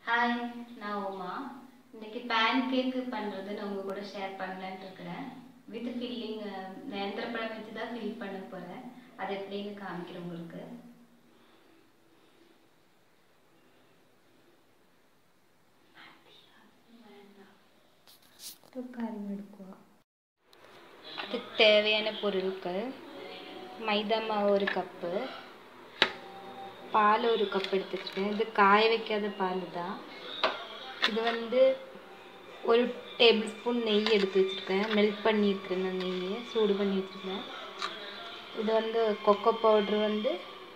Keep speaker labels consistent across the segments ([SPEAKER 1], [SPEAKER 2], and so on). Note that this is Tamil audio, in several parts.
[SPEAKER 1] ஹாய் நான் உமா இன்னைக்கு பேன் கேக்கு பண்ணுறது நான் உங்க கூட ஷேர் பண்ணலான்ட்டு இருக்கிறேன் வித் ஃபில்லிங் நேந்திரப்பழம் வச்சு தான் ஃபில் பண்ண போகிறேன் அது எப்படின்னு காமிக்கிறேன் உங்களுக்கு அதுக்கு தேவையான பொருட்கள் மைதா மாவு ஒரு கப்பு பால் ஒரு கப் எடுத்துக்கிட்டேன் இது காய வைக்காத பால் தான் இது வந்து ஒரு டேபிள் ஸ்பூன் நெய் எடுத்து வச்சுருக்கேன் மெல்ட் பண்ணியிருக்கிறேன் நான் நெய்யை சூடு பண்ணி வச்சுருக்கேன் இது வந்து கொக்கோ பவுட்ரு வந்து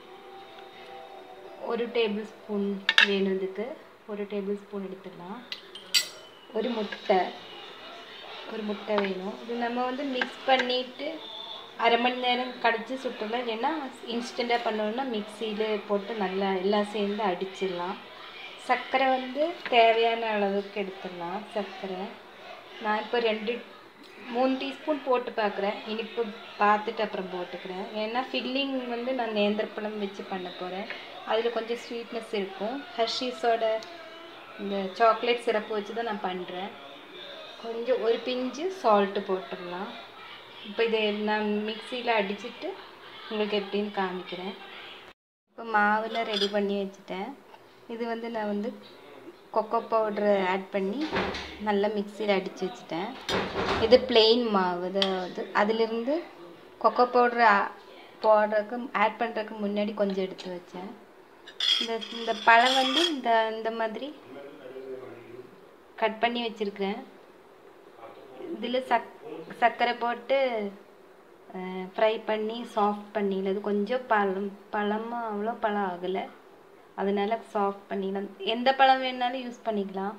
[SPEAKER 1] ஒரு டேபிள் ஸ்பூன் வேணும் இதுக்கு ஒரு டேபிள் ஸ்பூன் எடுத்துடலாம் ஒரு முட்டை ஒரு முட்டை வேணும் இது நம்ம வந்து மிக்ஸ் பண்ணிவிட்டு அரை மணி நேரம் கடிச்சு சுட்டலாம் இல்லைன்னா இன்ஸ்டண்ட்டாக பண்ணணும்னா மிக்சியில் போட்டு நல்லா எல்லாம் சேர்ந்து அடிச்சிடலாம் சர்க்கரை வந்து தேவையான அளவுக்கு எடுத்துடலாம் சர்க்கரை நான் இப்போ ரெண்டு மூணு டீஸ்பூன் போட்டு பார்க்குறேன் இனிப்பு பார்த்துட்டு அப்புறம் போட்டுக்கிறேன் ஏன்னா ஃபில்லிங் வந்து நான் நேந்திரப்பழம் வச்சு பண்ண போகிறேன் அதில் கொஞ்சம் ஸ்வீட்னஸ் இருக்கும் ஹர்ஷீஸோட இந்த சாக்லேட் சிரப்பு வச்சு தான் நான் பண்ணுறேன் கொஞ்சம் ஒரு பிஞ்சு சால்ட்டு போட்டுடலாம் இப்போ இதை நான் மிக்சியில் அடிச்சுட்டு உங்களுக்கு எப்படின்னு காமிக்கிறேன் இப்போ மாவில் ரெடி பண்ணி வச்சுட்டேன் இது வந்து நான் வந்து கொக்கோ பவுட்ரு ஆட் பண்ணி நல்லா மிக்சியில் அடித்து வச்சுட்டேன் இது பிளெயின் மாவு இது இது அதிலிருந்து கொக்கோ பவுட்ரு போடுறதுக்கு ஆட் பண்ணுறதுக்கு முன்னாடி கொஞ்சம் எடுத்து வச்சேன் இந்த இந்த பழம் வந்து இந்த இந்த மாதிரி கட் பண்ணி வச்சுருக்கிறேன் இதில் சக் சர்க்கரை போட்டு ஃப்ரை பண்ணி சாஃப்ட் பண்ணிடல அது கொஞ்சம் பழம் பழமும் அவ்வளோ பழம் ஆகலை அதனால சாஃப்ட் பண்ணிடலாம் எந்த பழம் வேணாலும் யூஸ் பண்ணிக்கலாம்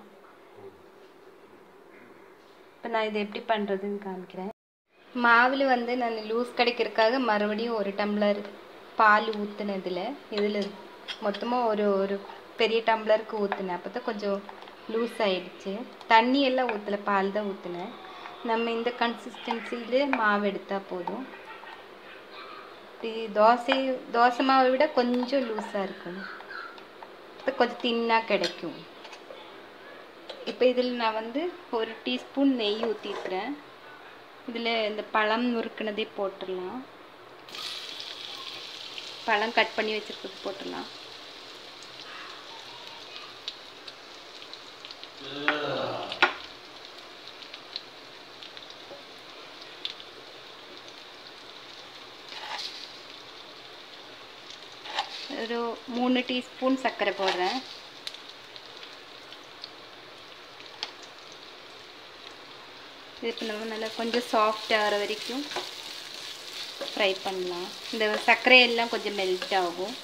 [SPEAKER 1] இப்போ நான் இதை எப்படி பண்ணுறதுன்னு காமிக்கிறேன் மாவில் வந்து நான் லூஸ் கிடைக்கிறதுக்காக மறுபடியும் ஒரு டம்ளர் பால் ஊற்றுனதில் இதில் மொத்தமாக ஒரு ஒரு பெரிய டம்ளருக்கு ஊற்றுனேன் அப்போ தான் கொஞ்சம் லூஸ் ஆயிடுச்சு தண்ணி எல்லாம் ஊற்றலை பால் தான் ஊற்றினேன் நம்ம இந்த கன்சிஸ்டன்சியில் மாவு எடுத்தால் போதும் இது தோசை தோசை மாவை விட கொஞ்சம் லூஸாக இருக்கணும் இப்போ கொஞ்சம் தின்னாக கிடைக்கும் இப்போ இதில் நான் வந்து ஒரு டீஸ்பூன் நெய் ஊற்றிருக்கிறேன் இதில் இந்த பழம் நுறுக்குனதே போட்டுடலாம் பழம் கட் பண்ணி வச்சுருக்கிறது போட்டுடலாம் ஒரு மூணு டீஸ்பூன் சர்க்கரை போடுறேன் இது இப்போ நம்ம நல்லா கொஞ்சம் சாஃப்ட் ஆகிற வரைக்கும் ஃப்ரை பண்ணலாம் இந்த சர்க்கரை எல்லாம் கொஞ்சம் மெல்ட் ஆகும்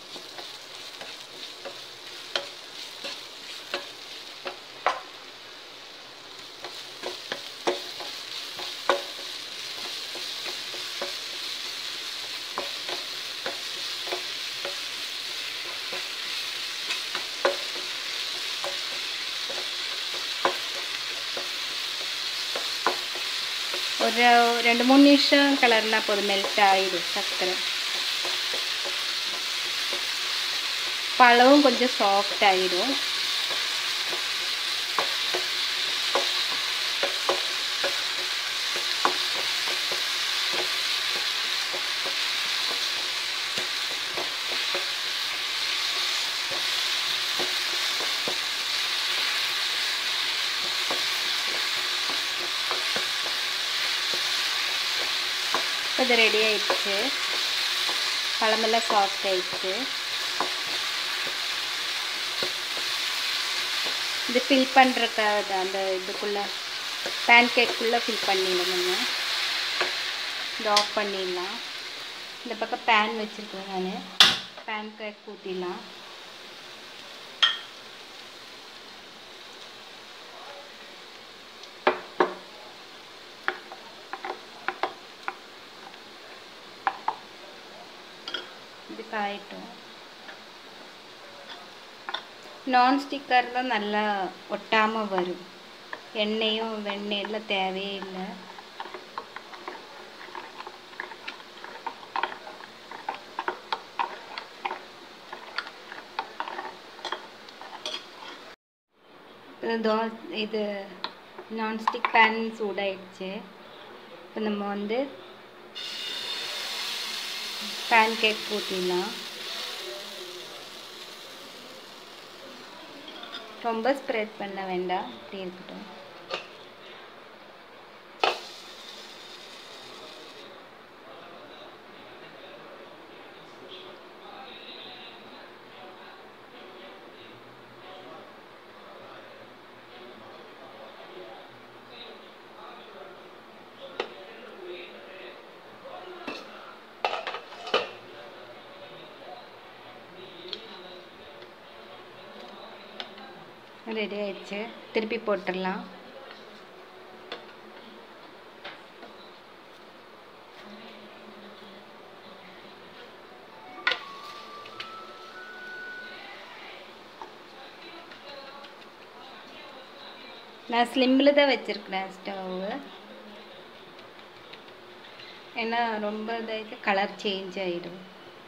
[SPEAKER 1] ஒரு ரெண்டு மூணு நிமிஷம் கலர்னா போதும் மெல்ட் ஆகிடும் சர்க்கரை பழமும் கொஞ்சம் சாஃப்ட் ஆகிடும் இது ரெடி ஆயிடுச்சு பழமெல்லாம் சாஃப்ட் ஆயிடுச்சு இது ஃபில் பண்ணுறக்காக அந்த இதுக்குள்ளே பேன் கேக்குள்ளே ஃபில் பண்ணிடலாம் நம்ம இது ஆஃப் பண்ணிடலாம் இந்த பக்கம் பேன் வச்சுருக்கேன் நான் பேன் கேக் ஊற்றிடலாம் இது காயட்டும் நான்ஸ்டிக்கர் தான் நல்லா ஒட்டாமல் வரும் எண்ணெயும் வெண்ணெயெல்லாம் தேவையே இல்லை இது தோ இது நான்ஸ்டிக் பேன் சூடாயிடுச்சு இப்போ நம்ம வந்து பேன் கேக் ஊற்றிடலாம் ரொம்ப ஸ்ப்ரெட் பண்ண வேண்டாம் இப்படி இருக்கட்டும் ரெடி ஆயிடுச்சு திருப்பி போட்டுடலாம் நான் ஸ்லிம்மில் தான் வச்சுருக்கிறேன் ஸ்டவ்வு ஏன்னா ரொம்ப இதாகிட்டு கலர் சேஞ்ச் ஆகிடும்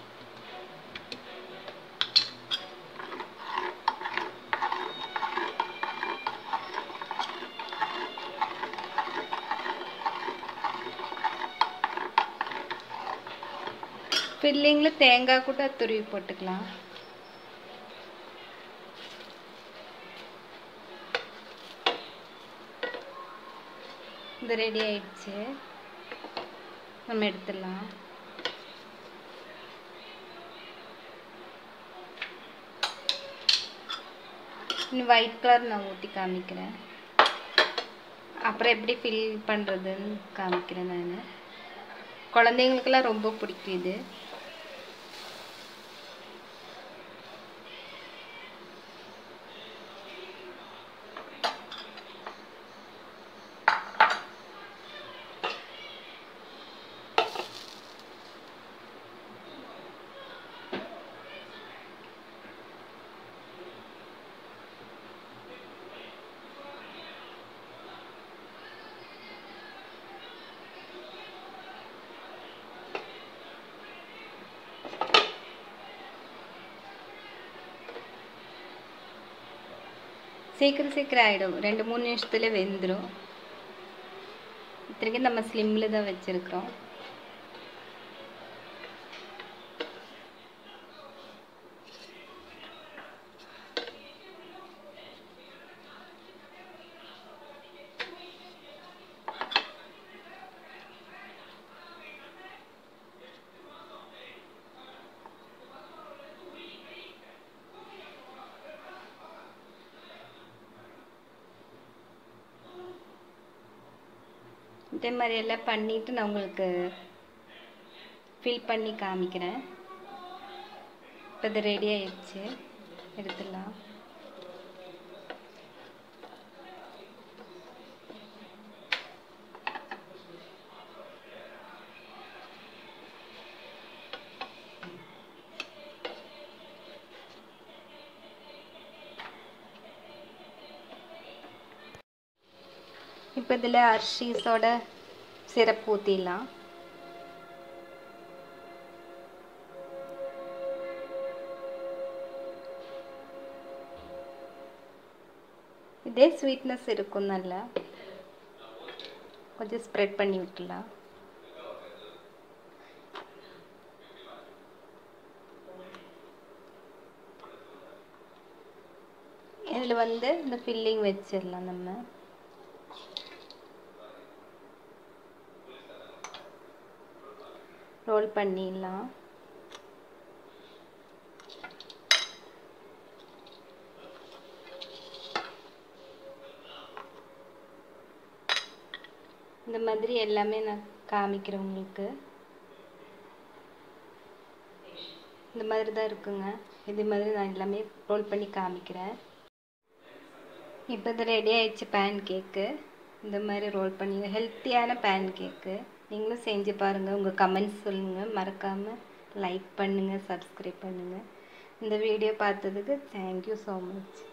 [SPEAKER 1] ஃபில்லிங்கில் தேங்காய் கூட துருவி போட்டுக்கலாம் இது ரெடி ஆயிடுச்சு நம்ம எடுத்துடலாம் இன்னும் ஒயிட் கலர் நான் ஊற்றி காமிக்கிறேன் அப்புறம் எப்படி ஃபில் பண்ணுறதுன்னு காமிக்கிறேன் நான் குழந்தைங்களுக்கெல்லாம் ரொம்ப பிடிக்கும் இது சீக்கிரம் சீக்கிரம் ஆகிடும் ரெண்டு மூணு நிமிஷத்துல வெந்துடும் இத்தனைக்கும் நம்ம ஸ்லிம்மில் தான் வச்சுருக்குறோம் இதே மாதிரி எல்லாம் பண்ணிவிட்டு நான் உங்களுக்கு ஃபில் பண்ணி காமிக்கிறேன் இப்போ இது ரெடி ஆயிடுச்சு எடுத்துடலாம் இப்போ இதில் அர்ஷீஸோட சிரப் ஊற்றிடலாம் இதே ஸ்வீட்னஸ் இருக்கும் நல்லா கொஞ்சம் ஸ்ப்ரெட் பண்ணி விட்டுலாம் இதில் வந்து இந்த ஃபில்லிங் வச்சிடலாம் நம்ம ரோல் பண்ணிடலாம் இந்த மாதிரி எல்லாமே நான் காமிக்கிறேன் உங்களுக்கு இந்த மாதிரி தான் இருக்குங்க இது மாதிரி நான் எல்லாமே ரோல் பண்ணி காமிக்கிறேன் இப்போ இது ரெடி ஆயிடுச்சு பேன் கேக்கு இந்த மாதிரி ரோல் பண்ணி ஹெல்த்தியான பேன் கேக்கு நீங்களும் செஞ்சு பாருங்கள் உங்கள் கமெண்ட்ஸ் சொல்லுங்கள் மறக்காமல் லைக் பண்ணுங்கள் சப்ஸ்கிரைப் பண்ணுங்கள் இந்த வீடியோ பார்த்ததுக்கு தேங்க்யூ ஸோ மச்